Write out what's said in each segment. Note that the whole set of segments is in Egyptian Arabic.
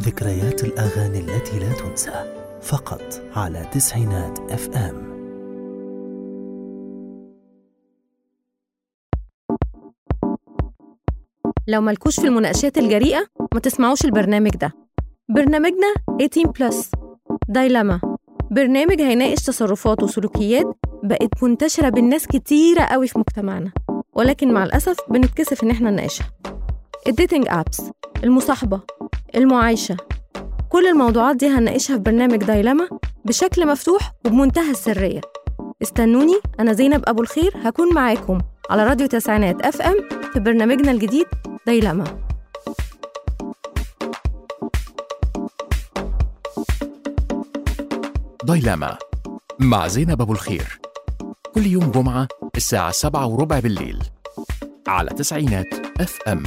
ذكريات الأغاني التي لا تنسى فقط على تسعينات اف ام لو مالكوش في المناقشات الجريئة ما تسمعوش البرنامج ده برنامجنا 18 بلس دايلاما برنامج هيناقش تصرفات وسلوكيات بقت منتشرة بين ناس كتيرة قوي في مجتمعنا ولكن مع الأسف بنتكسف إن احنا نناقشها الديتنج أبس المصاحبة المعايشة كل الموضوعات دي هنناقشها في برنامج دايلاما بشكل مفتوح وبمنتهى السرية استنوني أنا زينب أبو الخير هكون معاكم على راديو تسعينات اف ام في برنامجنا الجديد دايلاما دايلاما مع زينب أبو الخير كل يوم جمعة الساعة سبعة وربع بالليل على تسعينات اف ام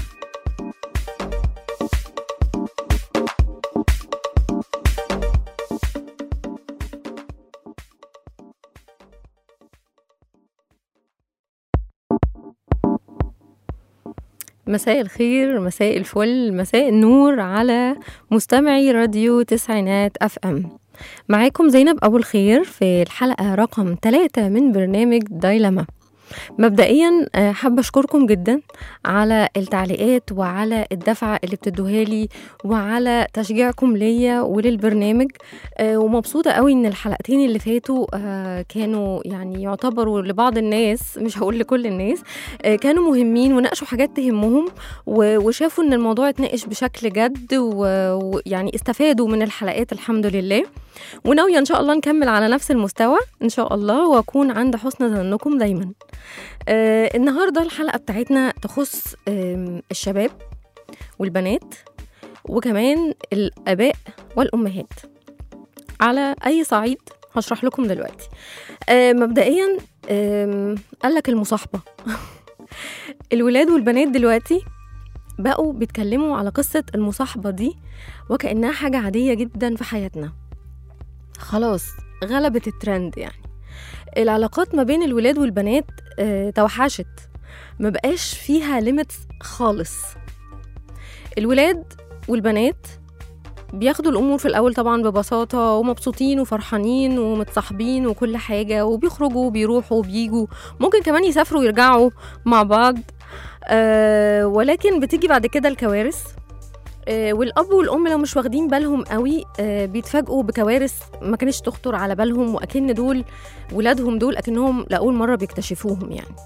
مساء الخير مساء الفل مساء النور على مستمعي راديو تسعينات اف ام معاكم زينب ابو الخير في الحلقه رقم 3 من برنامج دايلما مبدئيا آه، حابه اشكركم جدا على التعليقات وعلى الدفعه اللي بتدوها لي وعلى تشجيعكم ليا وللبرنامج آه، ومبسوطه قوي ان الحلقتين اللي فاتوا آه، كانوا يعني يعتبروا لبعض الناس مش هقول لكل الناس آه، كانوا مهمين وناقشوا حاجات تهمهم و- وشافوا ان الموضوع اتناقش بشكل جد و- ويعني استفادوا من الحلقات الحمد لله وناويه ان شاء الله نكمل على نفس المستوى ان شاء الله واكون عند حسن ظنكم دايما آه النهارده الحلقه بتاعتنا تخص آم، الشباب والبنات وكمان الاباء والامهات على اي صعيد هشرح لكم دلوقتي آه مبدئيا آم، قال لك المصاحبه الولاد والبنات دلوقتي بقوا بيتكلموا على قصة المصاحبة دي وكأنها حاجة عادية جدا في حياتنا خلاص غلبت الترند يعني العلاقات ما بين الولاد والبنات آه، توحشت ما بقاش فيها ليميتس خالص الولاد والبنات بياخدوا الامور في الاول طبعا ببساطه ومبسوطين وفرحانين ومتصاحبين وكل حاجه وبيخرجوا وبيروحوا وبيجوا ممكن كمان يسافروا ويرجعوا مع بعض آه ولكن بتيجي بعد كده الكوارث آه، والاب والام لو مش واخدين بالهم قوي آه، بيتفاجئوا بكوارث ما كانتش تخطر على بالهم واكن دول ولادهم دول اكنهم لاول مره بيكتشفوهم يعني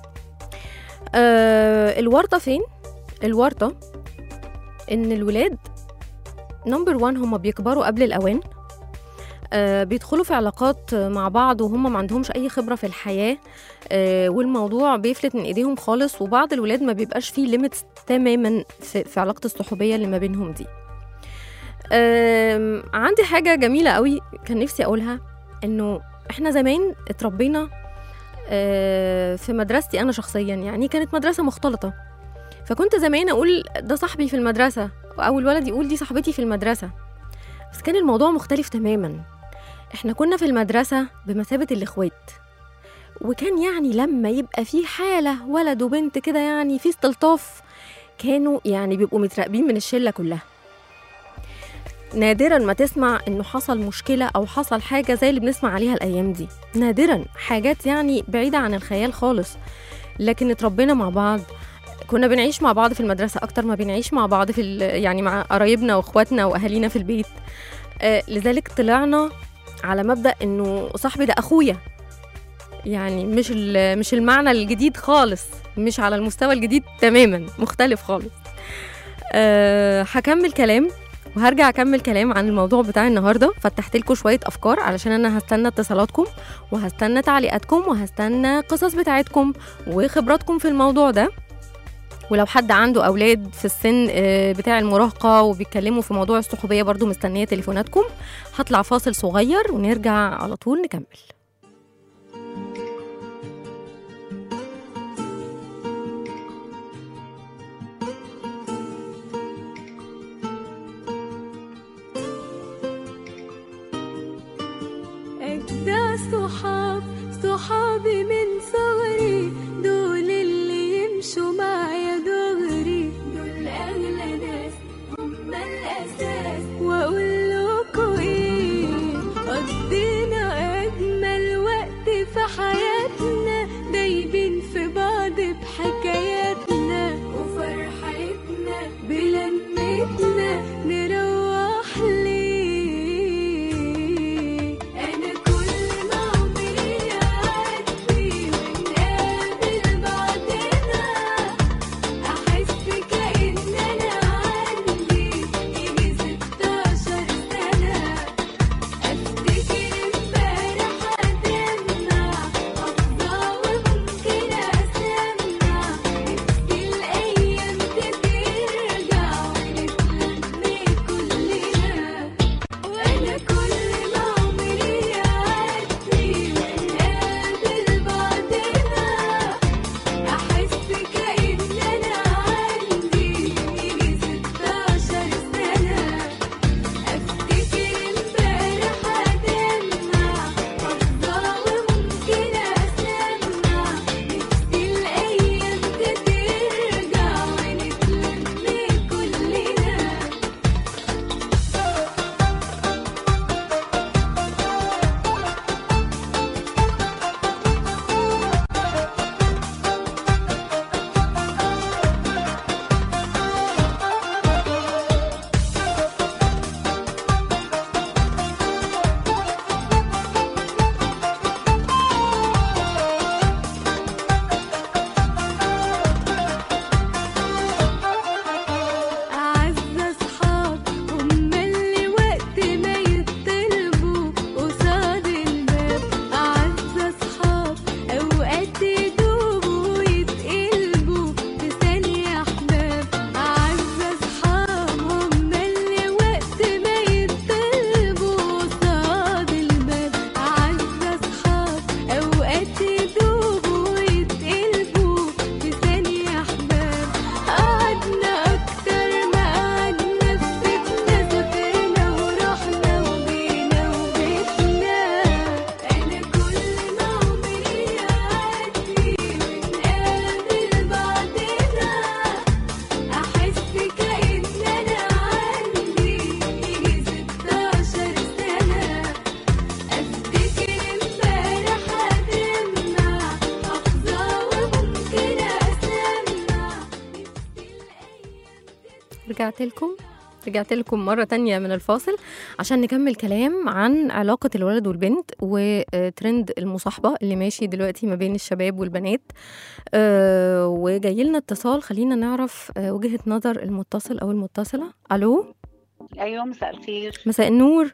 آه، الورطه فين الورطه ان الولاد نمبر وان هم بيكبروا قبل الاوان آه، بيدخلوا في علاقات مع بعض وهم ما عندهمش اي خبره في الحياه آه، والموضوع بيفلت من ايديهم خالص وبعض الولاد ما بيبقاش فيه ليميتس تماما في, في علاقه الصحوبيه اللي ما بينهم دي آم، عندي حاجه جميله قوي كان نفسي اقولها انه احنا زمان اتربينا آه، في مدرستي انا شخصيا يعني كانت مدرسه مختلطه فكنت زمان اقول ده صاحبي في المدرسه او الولد يقول دي صاحبتي في المدرسه بس كان الموضوع مختلف تماما احنا كنا في المدرسه بمثابه الاخوات وكان يعني لما يبقى في حاله ولد وبنت كده يعني في استلطاف كانوا يعني بيبقوا متراقبين من الشله كلها نادرا ما تسمع انه حصل مشكله او حصل حاجه زي اللي بنسمع عليها الايام دي نادرا حاجات يعني بعيده عن الخيال خالص لكن اتربينا مع بعض كنا بنعيش مع بعض في المدرسه اكتر ما بنعيش مع بعض في ال- يعني مع قرايبنا واخواتنا واهالينا في البيت آه لذلك طلعنا على مبدا انه صاحبي ده اخويا يعني مش ال- مش المعنى الجديد خالص مش على المستوى الجديد تماما مختلف خالص أه هكمل كلام وهرجع اكمل كلام عن الموضوع بتاع النهارده فتحت لكم شويه افكار علشان انا هستنى اتصالاتكم وهستنى تعليقاتكم وهستنى قصص بتاعتكم وخبراتكم في الموضوع ده ولو حد عنده اولاد في السن آه، بتاع المراهقه وبيتكلموا في موضوع الصحوبيه برضو مستنيه تليفوناتكم هطلع فاصل صغير ونرجع على طول نكمل أجدع صحاب صحابي من صغري دول اللي يمشوا معايا دغري دول أغلى ناس هم الأساس رجعت لكم رجعت لكم مرة تانية من الفاصل عشان نكمل كلام عن علاقة الولد والبنت وترند المصاحبة اللي ماشي دلوقتي ما بين الشباب والبنات آه، وجاي لنا اتصال خلينا نعرف آه، وجهة نظر المتصل أو المتصلة ألو ايوه مساء الخير مساء النور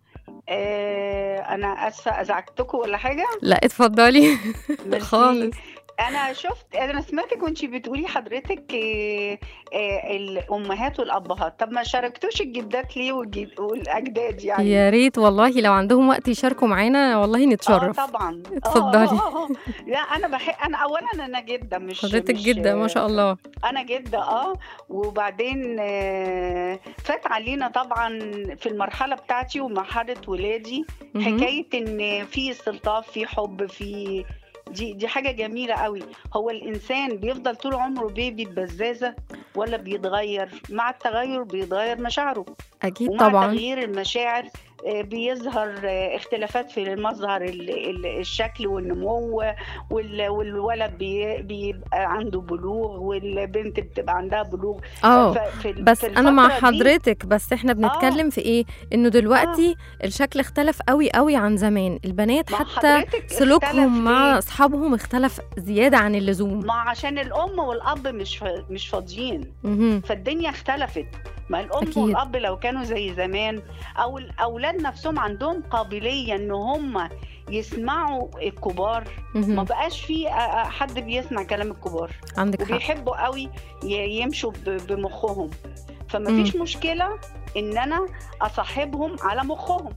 آه انا اسفه ازعجتكم ولا حاجه لا اتفضلي ميرسي. خالص انا شفت انا سمعتك وانت بتقولي حضرتك آه آه الامهات والابهات طب ما شاركتوش الجدات ليه والجد- والاجداد يعني يا ريت والله لو عندهم وقت يشاركوا معانا والله اه نتشرف طبعا آه، اتفضلي. آه، آه. لا انا بحب انا اولا انا جده مش حضرتك مش جدا ما شاء الله انا جده اه وبعدين آه، فات علينا طبعا في المرحله بتاعتي ومرحله ولادي مهم. حكايه ان في استلطاف في حب في دي دي حاجه جميله قوي هو الانسان بيفضل طول عمره بيبي ببزازه ولا بيتغير مع التغير بيتغير مشاعره أكيد ومع طبعا تغيير المشاعر آه، بيظهر آه، اختلافات في المظهر ال- ال- الشكل والنمو وال- والولد بي- بيبقى عنده بلوغ والبنت بتبقى عندها بلوغ اه ف- في ال- بس في انا مع الفترة دي- حضرتك بس احنا بنتكلم في ايه انه دلوقتي الشكل اختلف قوي قوي عن زمان البنات ما حتى حضرتك اختلف سلوكهم مع ليه؟ اصحابهم اختلف زياده عن اللزوم ما عشان الام والاب مش ف- مش فاضيين مهم. فالدنيا اختلفت ما الام أكيد. والاب لو كانوا زي زمان او الاولاد نفسهم عندهم قابليه ان هم يسمعوا الكبار ما مهم. بقاش في آه، آه، حد بيسمع كلام الكبار عندك حق وبيحبوا قوي ي- يمشوا ب- بمخهم فما مم. فيش مشكله ان انا اصاحبهم على مخهم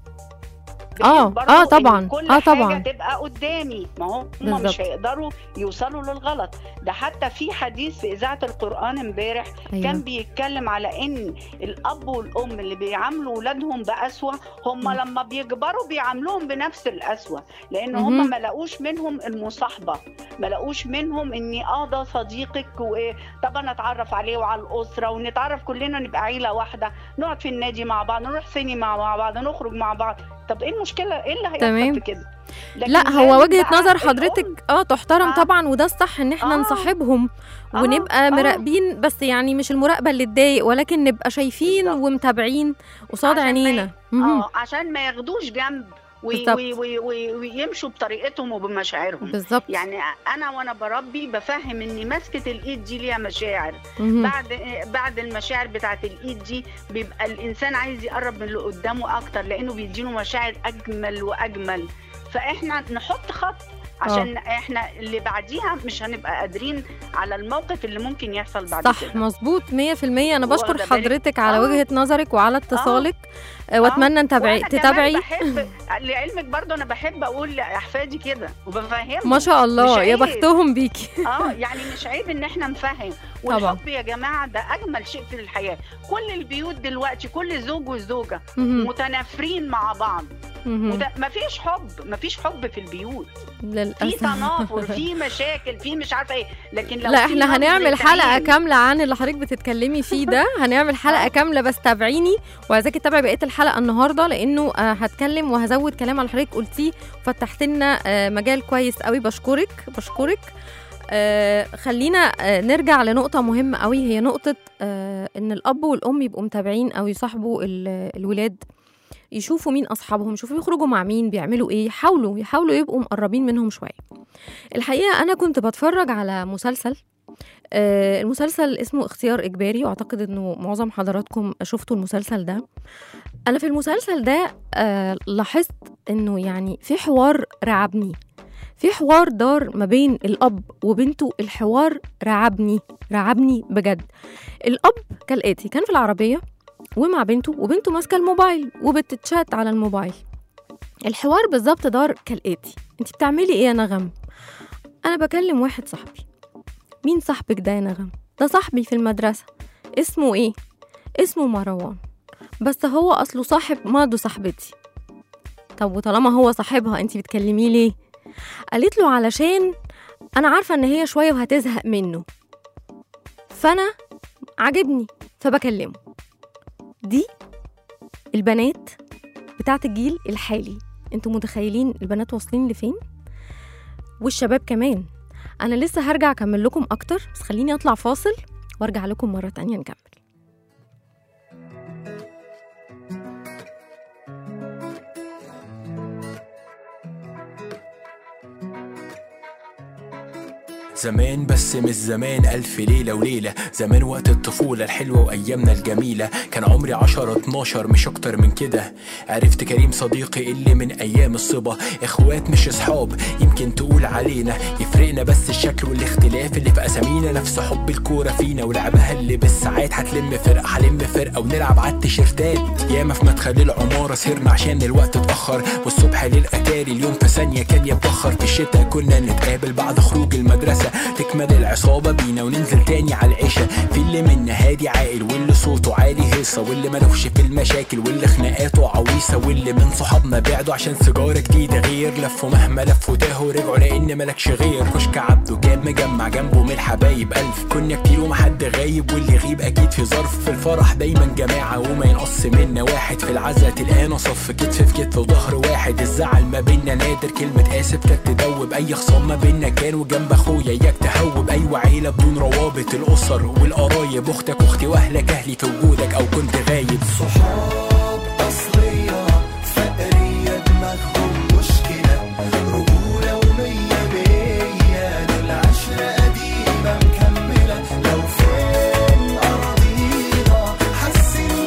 آه، بحيث برضو آه إن طبعاً، كل آه حاجه طبعاً. تبقى قدامي ما هم بالظبط. مش هيقدروا يوصلوا للغلط ده حتى في حديث في اذاعه القران امبارح كان ايوه بيتكلم على ان الاب والام اللي بيعاملوا اولادهم باسوا هم مم. لما بيكبروا بيعاملوهم بنفس الاسوا لان مهم. هم ما لقوش منهم المصاحبه ما لقوش منهم اني اه ده صديقك وطب انا اتعرف عليه وعلى الاسره ونتعرف كلنا نبقى عيله واحده نقعد في النادي مع بعض نروح سينما مع بعض نخرج مع بعض طب ايه المشكله ايه اللي تمام. هيحصل في كده لكن لا هو لازم وجهه بقى نظر الأم- حضرتك اه تحترم آه. طبعا وده الصح ان احنا آه. نصاحبهم آه، ونبقى آه. مراقبين بس يعني مش المراقبه اللي تضايق ولكن نبقى شايفين بالظبط. ومتابعين قصاد عشان ما ي- عينينا مهم. اه عشان ما ياخدوش جنب وي- بالظبط. وي- وي- وي- ويمشوا بطريقتهم وبمشاعرهم بالظبط يعني انا وانا بربي بفهم ان مسكه الايد دي ليها مشاعر مهم. بعد بعد المشاعر بتاعت الايد دي بيبقى الانسان عايز يقرب من اللي قدامه اكتر لانه بيديله مشاعر اجمل واجمل فاحنا نحط خط عشان احنا اللي بعديها مش هنبقى قادرين على الموقف اللي ممكن يحصل بعد صح كده مظبوط 100% انا بشكر واخدة بالك؟ حضرتك على آه. وجهة نظرك وعلى اتصالك آه. واتمنى نتابعي وأنا كمان تتابعي بحب لعلمك برضو انا بحب اقول لاحفادي كده وبفهمهم ما شاء الله مش يا عيب. بختهم بيكي اه يعني مش عيب ان احنا نفهم طبعا. والحب يا جماعه ده اجمل شيء في الحياه كل البيوت دلوقتي كل زوج وزوجه مهم. متنافرين مع بعض مهم. مت... مفيش حب مفيش حب في البيوت في للاسف تنافر في مشاكل في مش عارفه ايه لكن لو لا في احنا هنعمل نبرة حلقه عين- كامله عن اللي حضرتك بتتكلمي فيه ده هنعمل حلقه آه. كامله بس تابعيني وعايزاكي تتابعي بقيه الحلقه النهارده لانه آه، هتكلم وهزود كلام على اللي حضرتك قلتيه وفتحت لنا آه، مجال كويس قوي بشكرك بشكرك آه خلينا آه نرجع لنقطة مهمة قوي هي نقطة آه إن الأب والأم يبقوا متابعين أو يصاحبوا ال- الولاد يشوفوا مين أصحابهم يشوفوا يخرجوا مع مين بيعملوا إيه يحاولوا يحاولوا يبقوا مقربين منهم شوية الحقيقة أنا كنت بتفرج على مسلسل آه المسلسل اسمه اختيار إجباري وأعتقد إنه معظم حضراتكم شفتوا المسلسل ده أنا في المسلسل ده آه لاحظت إنه يعني في حوار رعبني في حوار دار ما بين الأب وبنته الحوار رعبني رعبني بجد الأب كالآتي كان في العربية ومع بنته وبنته ماسكة الموبايل وبتتشات على الموبايل الحوار بالظبط دار كالآتي انت بتعملي ايه يا نغم انا بكلم واحد صاحبي مين صاحبك ده يا نغم ده صاحبي في المدرسة اسمه ايه اسمه مروان بس هو اصله صاحب ماضو صاحبتي طب وطالما هو صاحبها انت بتكلميه ليه قالت له علشان انا عارفه ان هي شويه وهتزهق منه فانا عاجبني فبكلمه دي البنات بتاعت الجيل الحالي انتوا متخيلين البنات واصلين لفين والشباب كمان انا لسه هرجع اكمل لكم اكتر بس خليني اطلع فاصل وارجع لكم مره تانية نكمل زمان بس مش زمان ألف ليلة وليلة زمان وقت الطفولة الحلوة وأيامنا الجميلة كان عمري عشرة اتناشر مش أكتر من كده عرفت كريم صديقي اللي من أيام الصبا إخوات مش أصحاب يمكن تقول علينا يفرقنا بس الشكل والاختلاف اللي في أسامينا نفس حب الكورة فينا ولعبها اللي بالساعات هتلم فرقة هلم فرقة ونلعب على التيشيرتات ياما في مدخل العمارة سهرنا عشان الوقت اتأخر والصبح للأتاري اليوم في ثانية كان يتبخر في الشتا كنا نتقابل بعد خروج المدرسة تكمل العصابة بينا وننزل تاني على العشاء في اللي منا هادي عاقل واللي صوته عالي هيصة واللي ملوش في المشاكل واللي خناقاته عويصة واللي من صحابنا بعدوا عشان سيجارة جديدة غير لفوا مهما لفوا تاهوا رجعوا لأن ملكش غير كشك عبده كان مجمع جنبه من الحبايب ألف كنا كتير ومحد غايب واللي يغيب أكيد في ظرف في الفرح دايما جماعة وما ينقص منا واحد في العزا تلقانا صف كتف في كتف وظهر واحد الزعل ما بينا نادر كلمة آسف كانت تدوب أي خصام ما بينا كان وجنب أخويا إياك تهوب أيوة عيلة بدون روابط الأسر والقرايب أختك أختي وأهلك أهلي في وجودك أو كنت غايب صحاب أصلية فقرية دماغهم مشكلة رجولة ومية مية دول عشرة قديمة مكملة لو فين أراضينا حاسين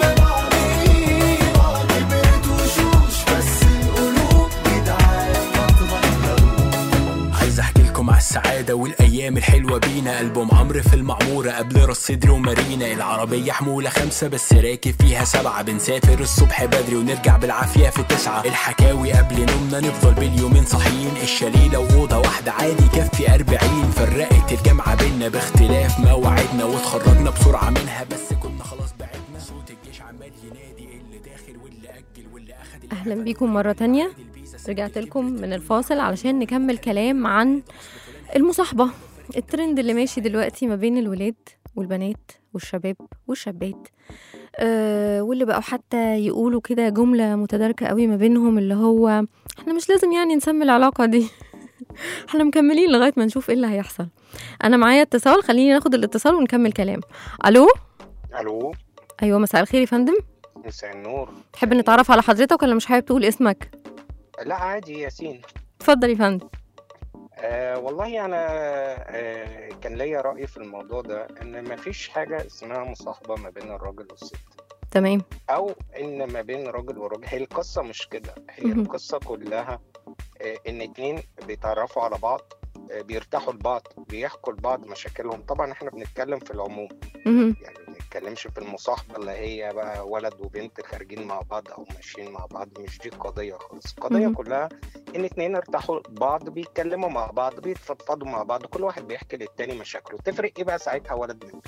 ببعضينا كبرت وشوش بس القلوب جدعان ما اتغيروش عايز احكي لكم على السعادة والايام الحلوة بينا ألبوم عمرو في المعمورة قبل راس صدري ومارينا العربية حمولة خمسة بس راكب فيها سبعة بنسافر الصبح بدري ونرجع بالعافية في تسعة الحكاوي قبل نومنا نفضل باليومين صاحيين الشليلة وأوضة واحدة عادي يكفي أربعين فرقت الجامعة بينا باختلاف مواعيدنا واتخرجنا بسرعة منها بس كنا خلاص بعدنا صوت الجيش عمال ينادي اللي داخل واللي أجل واللي أخد اللي أهلا بيكم مرة تانية رجعت لكم من الفاصل علشان نكمل كلام عن المصاحبة الترند اللي ماشي دلوقتي ما بين الولاد والبنات والشباب والشابات أه واللي بقوا حتى يقولوا كده جملة متداركة قوي ما بينهم اللي هو احنا مش لازم يعني نسمي العلاقة دي احنا مكملين لغاية ما نشوف ايه اللي هيحصل انا معايا اتصال خليني ناخد الاتصال ونكمل كلام الو الو ايوه مساء الخير يا فندم مساء النور تحب نتعرف على حضرتك ولا مش حابب تقول اسمك لا عادي ياسين اتفضل يا فندم آه والله انا آه كان ليا رأي في الموضوع ده ان مفيش حاجة اسمها مصاحبة ما بين الراجل والست تمام او ان ما بين راجل وراجل هي القصة مش كده هي مهم. القصة كلها آه ان اتنين بيتعرفوا على بعض آه بيرتاحوا لبعض بيحكوا لبعض مشاكلهم طبعا احنا بنتكلم في العموم مهم. يعني ما بنتكلمش في المصاحبة اللي هي بقى ولد وبنت خارجين مع بعض أو ماشيين مع بعض مش دي القضية خالص القضية مهم. كلها إن اتنين ارتاحوا لبعض بيتكلموا مع بعض بيتفضفضوا مع بعض كل واحد بيحكي للتاني مشاكله تفرق إيه بقى ساعتها ولد بنت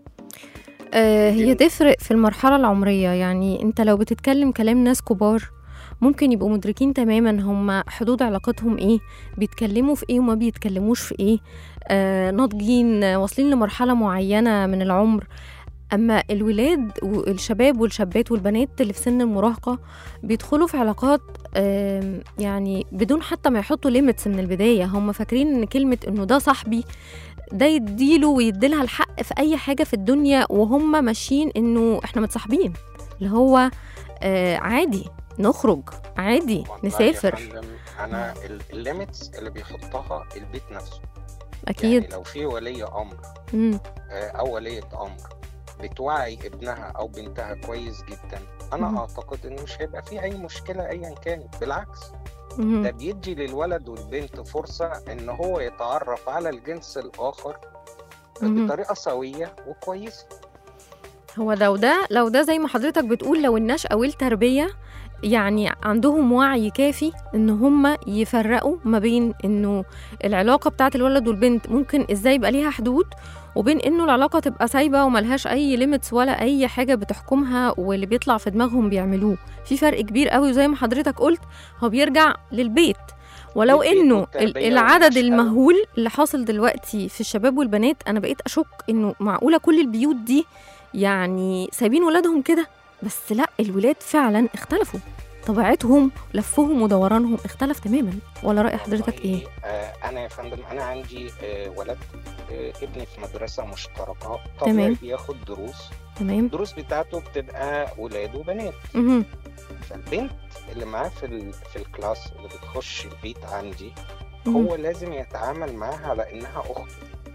آه هي جميل. تفرق في المرحلة العمرية يعني انت لو بتتكلم كلام ناس كبار ممكن يبقوا مدركين تماما هم حدود علاقتهم ايه بيتكلموا في ايه وما بيتكلموش في ايه آه ناضجين آه، واصلين لمرحلة معينة من العمر اما الولاد والشباب والشابات والبنات اللي في سن المراهقة بيدخلوا في علاقات آم، يعني بدون حتى ما يحطوا ليميتس من البداية هم فاكرين ان كلمة انه ده صاحبي ده يديله ويديلها الحق في اي حاجه في الدنيا وهم ماشيين انه احنا متصاحبين اللي هو آه عادي نخرج عادي والله يا نسافر فندم أنا ال- الليميتس اللي بيحطها البيت نفسه اكيد يعني لو في ولي أمر مم. آه، أو ولية أمر بتوعي ابنها أو بنتها كويس جدا أنا مهم. أعتقد إن مش هيبقى في أي مشكلة أيا كانت بالعكس ده مم. بيدي للولد والبنت فرصة إن هو يتعرف على الجنس الآخر مهم. بطريقة سوية وكويسة هو لو ده لو ده زي ما حضرتك بتقول لو النشأة والتربية يعني عندهم وعي كافي ان هم يفرقوا ما بين انه العلاقه بتاعت الولد والبنت ممكن ازاي يبقى ليها حدود وبين انه العلاقه تبقى سايبه وملهاش اي ليميتس ولا اي حاجه بتحكمها واللي بيطلع في دماغهم بيعملوه في فرق كبير قوي وزي ما حضرتك قلت هو بيرجع للبيت ولو للبيت انه والتربية ال- العدد والنشأة. المهول اللي حاصل دلوقتي في الشباب والبنات انا بقيت اشك انه معقوله كل البيوت دي يعني سايبين ولادهم كده بس لا الولاد فعلا اختلفوا طبيعتهم لفهم ودورانهم اختلف تماما ولا رأي حضرتك ايه؟ آه أنا يا فندم أنا عندي آه ولد آه ابني في مدرسة مشتركة تمام. طبيعي بياخد دروس تمام الدروس بتاعته بتبقى ولاد وبنات مهم. فالبنت اللي معاه في ال... في الكلاس اللي بتخش البيت عندي مهم. هو لازم يتعامل معاها على انها اخته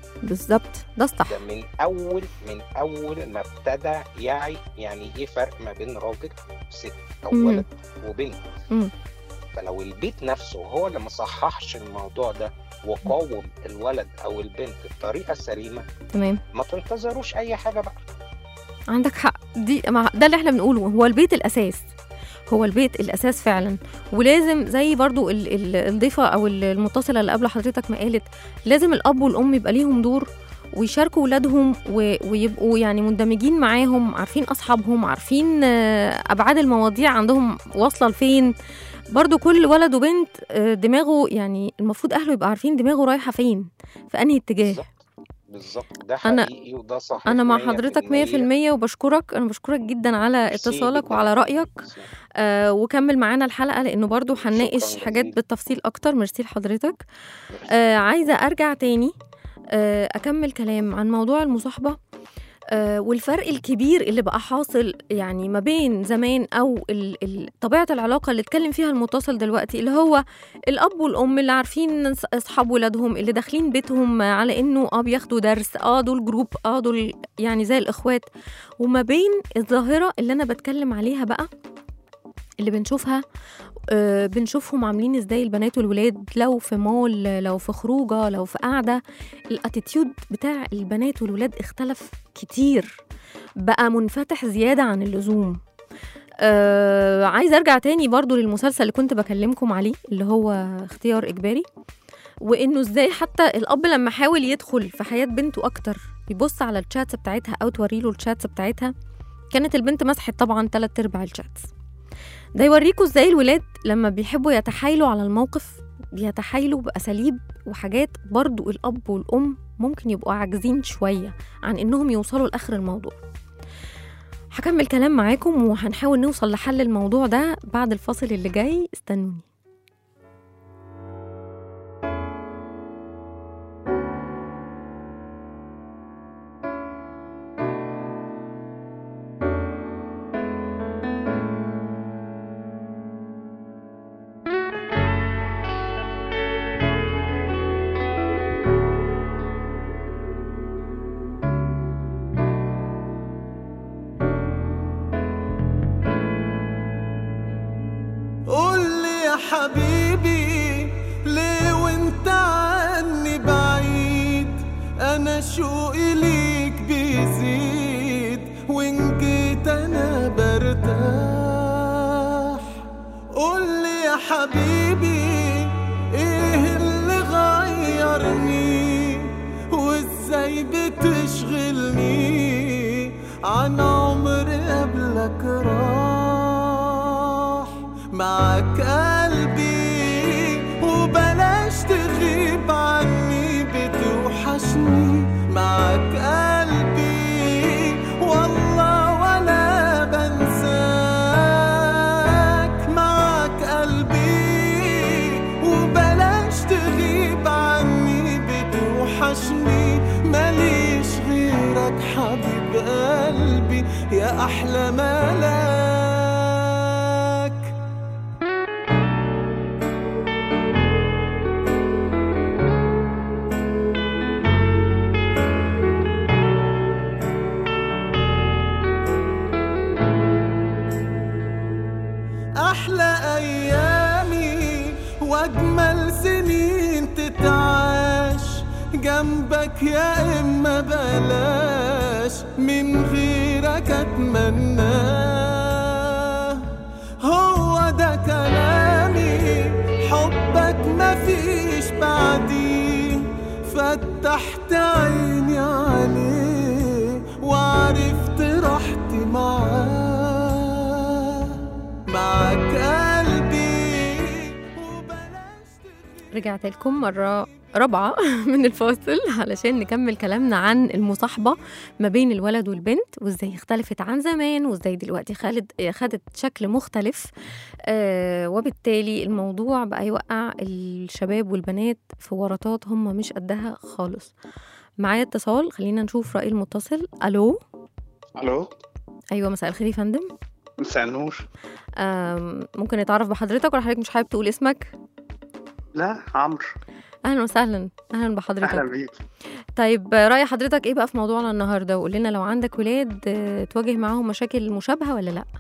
بالظبط ده الصح ده من اول من اول ما ابتدى يعي يعني ايه فرق ما بين راجل وست او مم. ولد وبنت مم. فلو البيت نفسه هو اللي ما صححش الموضوع ده وقاوم الولد او البنت بطريقه سليمه تمام ما تنتظروش اي حاجه بقى عندك حق دي مع ده اللي احنا بنقوله هو البيت الاساس هو البيت الاساس فعلا ولازم زي برضو ال- ال- الضيفه او ال- المتصله اللي قبل حضرتك ما قالت لازم الاب والام يبقى ليهم دور ويشاركوا ولادهم و- ويبقوا يعني مندمجين معاهم عارفين اصحابهم عارفين آه، ابعاد المواضيع عندهم واصله لفين برضو كل ولد وبنت آه، دماغه يعني المفروض اهله يبقى عارفين دماغه رايحه فين في انهي اتجاه بالظبط بالظبط ده أنا- حقيقي وده صح انا مع حضرتك 100% وبشكرك انا بشكرك جدا على ميرسي اتصالك جداً. وعلى رايك ميرسي. آه وكمل معانا الحلقه لانه برضو هنناقش شكراً حاجات جزيلاً. بالتفصيل اكتر ميرسي لحضرتك ميرسي. آه عايزه ارجع تاني آه اكمل كلام عن موضوع المصاحبه آه والفرق الكبير اللي بقى حاصل يعني ما بين زمان او ال ال طبيعه العلاقه اللي اتكلم فيها المتصل دلوقتي اللي هو الاب والام اللي عارفين أص- اصحاب ولادهم اللي داخلين بيتهم على انه اه بياخدوا درس اه دول جروب اه دول يعني زي الاخوات وما بين الظاهره اللي انا بتكلم عليها بقى اللي بنشوفها آه، بنشوفهم عاملين ازاي البنات والولاد لو في مول لو في خروجه لو في قعده الاتيتيود بتاع البنات والولاد اختلف كتير بقى منفتح زياده عن اللزوم آه عايزه ارجع تاني برضو للمسلسل اللي كنت بكلمكم عليه اللي هو اختيار اجباري وانه ازاي حتى الاب لما حاول يدخل في حياه بنته اكتر يبص على الشاتس بتاعتها او توري له الشاتس بتاعتها كانت البنت مسحت طبعا تلات ارباع الشاتس ده يوريكوا ازاي الولاد لما بيحبوا يتحايلوا على الموقف بيتحايلوا بأساليب وحاجات برضو الأب والأم ممكن يبقوا عاجزين شوية عن إنهم يوصلوا لآخر الموضوع هكمل كلام معاكم وهنحاول نوصل لحل الموضوع ده بعد الفاصل اللي جاي استنوني قول لي يا حبيبي ليه وانت عني بعيد انا شوقي ليك بيزيد وان جيت انا برتاح قول لي يا حبيبي ايه اللي غيرني وازاي بتشغلني عن عمر قبلك راح معاك قلبي وبلاش تغيب عني بتوحشني معاك قلبي والله ولا بنساك معاك قلبي وبلاش تغيب عني بتوحشني ماليش غيرك حبيب قلبي يا أحلى ملاك أحلى أيامي وأجمل سنين تتعاش جنبك يا إما بلاش من غيرك أتمناه هو ده كلامي حبك مفيش بعديه فتحت عيني عليه وعرفت راحتي معاه معاك قلبي وبلاش رجعت لكم مرة رابعة من الفاصل علشان نكمل كلامنا عن المصاحبة ما بين الولد والبنت وازاي اختلفت عن زمان وازاي دلوقتي خالد خدت شكل مختلف آه وبالتالي الموضوع بقى يوقع الشباب والبنات في ورطات هم مش قدها خالص معايا اتصال خلينا نشوف رأي المتصل ألو الو أيوة مساء الخير يا فندم مساء النور آم، ممكن نتعرف بحضرتك ولا حضرتك مش حابب تقول اسمك لا عمرو أهلا وسهلا أهلا بحضرتك اهلا بيك طيب رأي حضرتك ايه بقى في موضوعنا النهارده وقول لنا لو عندك ولاد آه، تواجه معاهم مشاكل مشابهة ولا لا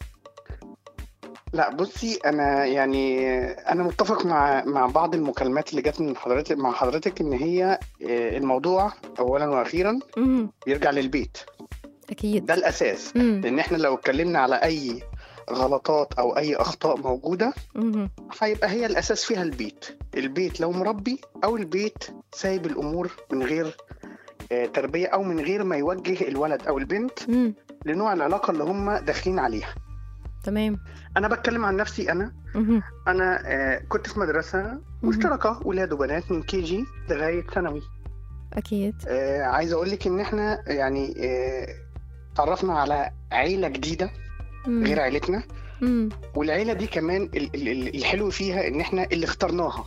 لا بصي انا يعني انا متفق مع مع بعض المكالمات اللي جت من حضرتك مع حضرتك ان هي آه، الموضوع اولا واخيرا مهم. بيرجع للبيت اكيد ده الاساس مم. لان احنا لو اتكلمنا على اي غلطات او اي اخطاء موجوده مهم. هيبقى هي الاساس فيها البيت البيت لو مربي او البيت سايب الامور من غير آه، تربيه او من غير ما يوجه الولد او البنت مم. لنوع العلاقه اللي هم داخلين عليها تمام انا بتكلم عن نفسي انا مهم. انا آه، كنت في مدرسه مشتركه ولاد وبنات من كي جي لغايه ثانوي اكيد آه، عايز اقول لك ان احنا يعني آه، تعرفنا على عيله جديده مم. غير عيلتنا مم. والعيله دي كمان ال- ال- ال- الحلو فيها ان احنا اللي اخترناها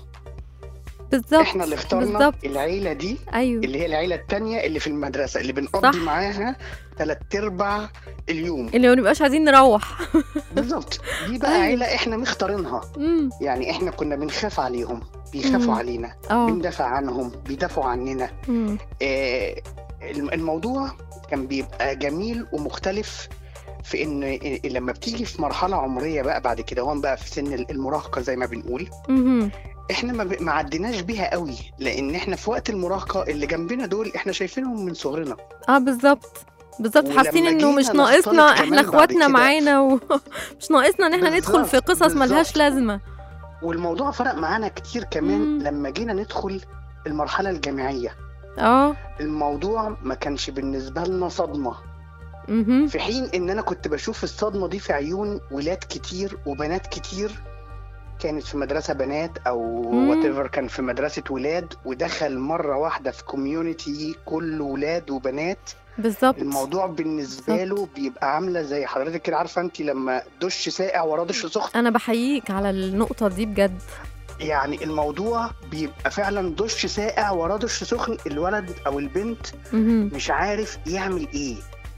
بالظبط احنا اللي اخترنا بالظبط العيله دي ايوه اللي هي العيله التانية اللي في المدرسه اللي بنقضي صح. معاها ثلاث ارباع اليوم اللي ما نبقاش عايزين نروح بالظبط دي بقى أيوة. عيله احنا مختارينها مم. يعني احنا كنا بنخاف عليهم بيخافوا مم. علينا اه بندافع عنهم بيدافعوا عننا مم. آه، الم- الموضوع كان بيبقى جميل ومختلف في ان إيه- لما بتيجي في مرحله عمريه بقى بعد كده هون بقى في سن المراهقه زي ما بنقول مهم. احنا ما ب- ما عديناش بيها قوي لان احنا في وقت المراهقه اللي جنبنا دول احنا شايفينهم من صغرنا اه بالظبط بالظبط ولما حاسين انه جينا مش نختلط ناقصنا كمان احنا بعد اخواتنا كده. معانا ومش ناقصنا ان احنا ندخل في بالظبط، قصص ملهاش بالظبط. لازمه والموضوع فرق معانا كتير كمان مم. لما جينا ندخل المرحله الجامعيه اه الموضوع ما كانش بالنسبه لنا صدمه مهم. في حين ان انا كنت بشوف الصدمه دي في عيون ولاد كتير وبنات كتير كانت في مدرسه بنات او مم. وات كان في مدرسه ولاد ودخل مره واحده في كوميونتي كله ولاد وبنات بالظبط الموضوع بالنسبه بالظبط. له بيبقى عامله زي حضرتك كده عارفه انت لما دش ساقع وراه دش سخن انا بحييك على النقطه دي بجد يعني الموضوع بيبقى فعلا دش ساقع وراه دش سخن الولد او البنت مهم. مش عارف يعمل ايه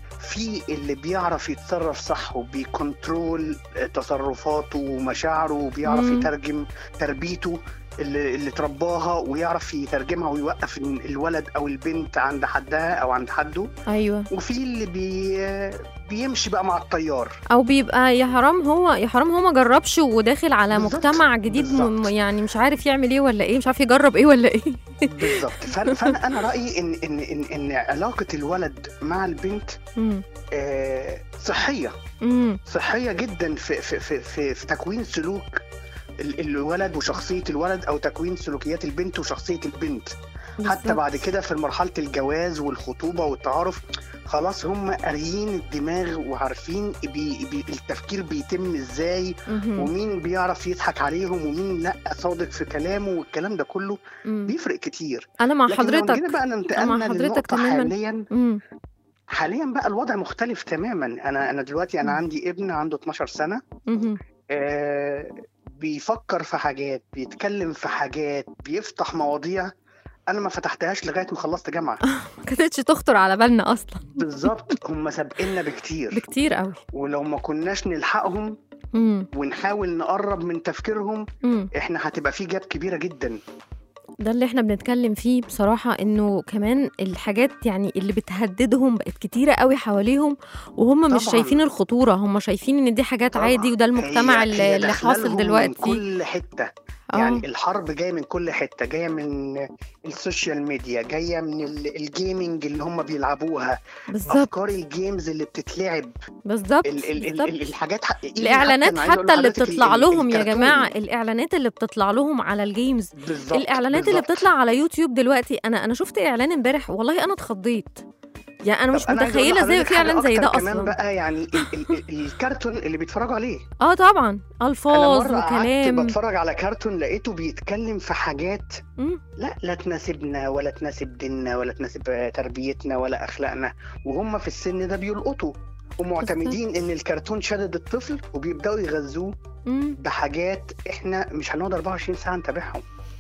في اللي بيعرف يتصرف صح وبيكنترول تصرفاته ومشاعره وبيعرف مم. يترجم تربيته اللي, اللي ترباها ويعرف يترجمها ويوقف الولد او البنت عند حدها او عند حده ايوه وفي اللي بي بيمشي بقى مع التيار او بيبقى يا حرام هو يا حرام هو ما جربش وداخل على بالظبط. مجتمع جديد م- بالظبط. يعني مش عارف يعمل ايه ولا ايه مش عارف يجرب ايه ولا ايه بالظبط فانا فأنا- انا رايي ان ان ان ان علاقه الولد مع البنت مم. آه، صحيه مم. صحيه جدا في في في في, في تكوين سلوك ال- الولد وشخصيه الولد او تكوين سلوكيات البنت وشخصيه البنت حتى بالظبط. بعد كده في مرحله الجواز والخطوبه والتعارف خلاص هم قاريين الدماغ وعارفين بي بي التفكير بيتم ازاي مهم. ومين بيعرف يضحك عليهم ومين لا صادق في كلامه والكلام ده كله مم. بيفرق كتير انا مع لكن لو حضرتك جينا بقى أنا ننتقلنا مع حضرتك للنقطة تماماً. حاليا مم. حاليا بقى الوضع مختلف تماما انا انا دلوقتي انا مم. عندي ابن عنده 12 سنة مهم. آه بيفكر في حاجات بيتكلم في حاجات بيفتح مواضيع انا ما فتحتهاش لغايه ما خلصت جامعه ما كانتش تخطر على بالنا اصلا بالظبط هم سابقنا بكتير بكتير قوي ولو ما كناش نلحقهم مم. ونحاول نقرب من تفكيرهم مم. احنا هتبقى في جاب كبيره جدا ده اللي احنا بنتكلم فيه بصراحة انه كمان الحاجات يعني اللي بتهددهم بقت كتيرة قوي حواليهم وهم مش طبعاً. شايفين الخطورة هم شايفين ان دي حاجات طبعاً. عادي وده المجتمع هي- اللي, هي اللي داخلة حاصل لهم من دلوقتي كل حته آه. يعني الحرب جايه من كل حته جايه من السوشيال ميديا جايه من ال- الجيمنج اللي هم بيلعبوها بالظبط افكار الجيمز اللي بتتلعب بالظبط ال ال ال بالظبط. ال الحاجات حق... إيه الاعلانات أنا عايز أقول حتى اللي لحضرتك ال- بتطلع ال- لهم يا الكرتون. جماعة الاعلانات اللي بتطلع لهم على الجيمز بالظبط الاعلانات اللي بالظبط. بتطلع على يوتيوب دلوقتي انا انا شفت اعلان امبارح والله انا اتخضيت يعني انا طب مش أنا عايز أقول متخيله زي لحضرتك في حاجة اعلان زي ده أكتر كمان اصلا بقى يعني ال ال ال الكرتون اللي بيتفرجوا عليه اه طبعا انا الفاظ مره قعدت وكلام بتفرج على كرتون لقيته بيتكلم في حاجات مم. لا لا تناسبنا ولا تناسب ديننا ولا تناسب تربيتنا ولا اخلاقنا وهم في السن ده بيلقطوا ومعتمدين ان الكرتون شدد الطفل وبيبداوا يغذوه مم. بحاجات احنا مش هنقعد 24 ساعه نتابعهم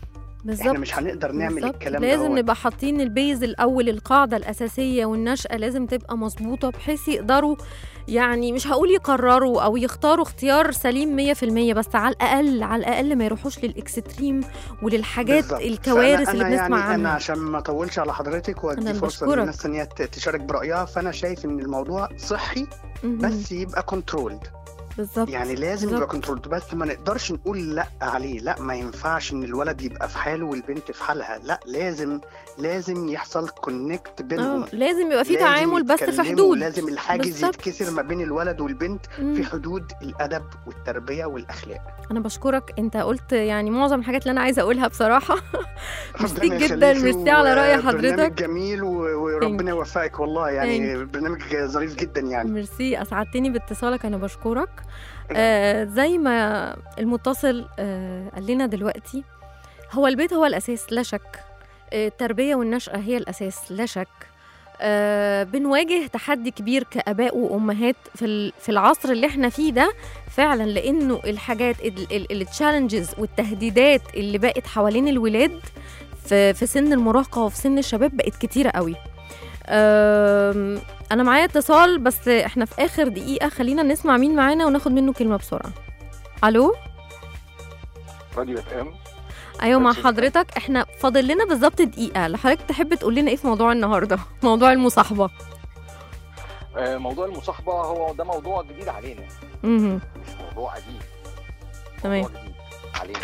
بالظبط احنا مش هنقدر نعمل بالظبط. الكلام لازم دوت. نبقى حاطين البيز الاول القاعده الاساسيه والنشاه لازم تبقى مظبوطه بحيث يقدروا يعني مش هقول يقرروا او يختاروا اختيار سليم 100% بس على الاقل على الاقل ما يروحوش للاكستريم وللحاجات بالظبط. الكوارث فأنا- اللي أنا بنسمع يعني انا عنها عشان ما اطولش على حضرتك أنا وادي فرصه بشكرك. للناس ثانيه تشارك برايها فانا شايف ان الموضوع صحي مهم. بس يبقى كنترولد بالظبط يعني لازم بالظبط. يبقى كنترولد بس ما نقدرش نقول لا عليه لا ما ينفعش ان الولد يبقى في حاله والبنت في حالها لا لازم لازم يحصل كونكت بينهم اه لازم يبقى في لازم تعامل بس في يتكلموا، حدود لازم الحاجز بالظبط. يتكسر ما بين الولد والبنت مم. في حدود الادب والتربيه والاخلاق انا بشكرك انت قلت يعني معظم الحاجات اللي انا عايزه اقولها بصراحه ميرسي ربنا جدا يخليكي ميرسي على راي وبرنامج حضرتك جميل و- وربنا يوفقك والله يعني برنامج ظريف جدا يعني ميرسي اسعدتني باتصالك انا بشكرك آه زي ما المتصل آه قال لنا دلوقتي هو البيت هو الاساس لا شك آه، التربيه والنشاه هي الاساس لا شك آه بنواجه تحدي كبير كاباء وامهات في ال- في العصر اللي احنا فيه ده فعلا لانه الحاجات التشالنجز والتهديدات اللي بقت حوالين الولاد في في سن المراهقه وفي سن الشباب بقت كتيره قوي أم، انا معايا اتصال بس احنا في اخر دقيقه خلينا نسمع مين معانا وناخد منه كلمه بسرعه الو راديو اف ام ايوه مع بس- حضرتك احنا فاضل لنا بالظبط دقيقه لو حضرتك تحب تقول لنا ايه في موضوع النهارده موضوع المصاحبه آه، موضوع المصاحبه هو ده موضوع جديد علينا مهم. مش موضوع قديم تمام. موضوع جديد علينا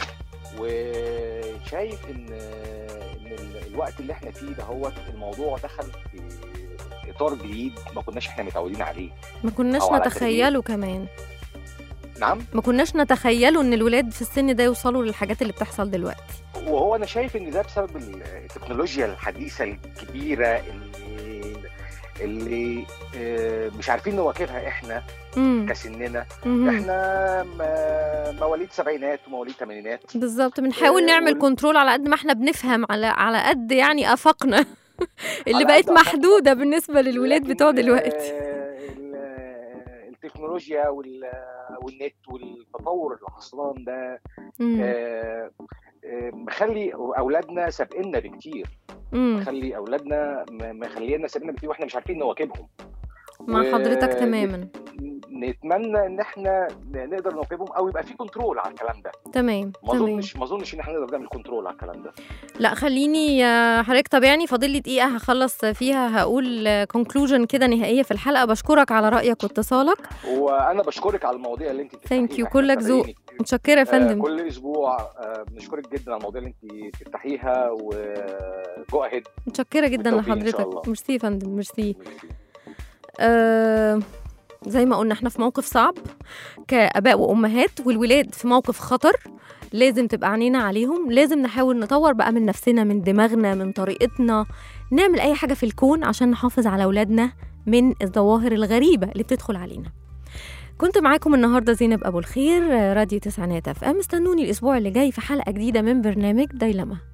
وشايف ان ان ال- الوقت اللي احنا فيه ده هو الموضوع دخل في اطار جديد ما كناش احنا متعودين عليه ما كناش أو على نتخيله كمان نعم ما كناش نتخيله ان الولاد في السن ده يوصلوا للحاجات اللي بتحصل دلوقتي وهو انا شايف ان ده بسبب التكنولوجيا الحديثه الكبيره اللي اللي آه، مش عارفين نواكبها احنا مم. كسننا مهم. احنا م- مواليد سبعينات ومواليد ثمانينات بالظبط بنحاول آه، نعمل وال- كنترول على قد ما احنا بنفهم على على قد يعني افاقنا اللي على بقت قد أفاقنا. محدوده بالنسبه للولاد لكن، بتوع دلوقتي آه، ال- آه، التكنولوجيا وال- والنت والتطور اللي حصلان ده مم. آه، آه، مخلي اولادنا سابقنا بكتير مم. مخلي اولادنا م- مخلينا سابقنا بكتير واحنا مش عارفين نواكبهم مع و- حضرتك تماما نتمنى ان احنا ن- نقدر نواكبهم او يبقى في كنترول على الكلام ده تمام ما تمام اظنش ما اظنش ان احنا نقدر نعمل كنترول على الكلام ده لا خليني آه، حضرتك تابعني فاضل لي دقيقه هخلص فيها هقول كونكلوجن كده نهائيه في الحلقه بشكرك على رايك واتصالك وانا بشكرك على المواضيع اللي انت ثانك يو بتفتحيها. كلك إحنا ذوق متابعينك. متشكره يا آه، فندم كل اسبوع آه، بنشكرك جدا على المواضيع اللي انت بتفتحيها وجو اهيد متشكره جدا بالتوفيق إن شاء الله. لحضرتك ميرسي يا فندم ميرسي آه زي ما قلنا احنا في موقف صعب كاباء وامهات والولاد في موقف خطر لازم تبقى عينينا عليهم لازم نحاول نطور بقى من نفسنا من دماغنا من طريقتنا نعمل اي حاجه في الكون عشان نحافظ على اولادنا من الظواهر الغريبه اللي بتدخل علينا كنت معاكم النهارده زينب ابو الخير راديو تسعينات اف ام استنوني الاسبوع اللي جاي في حلقه جديده من برنامج دايلما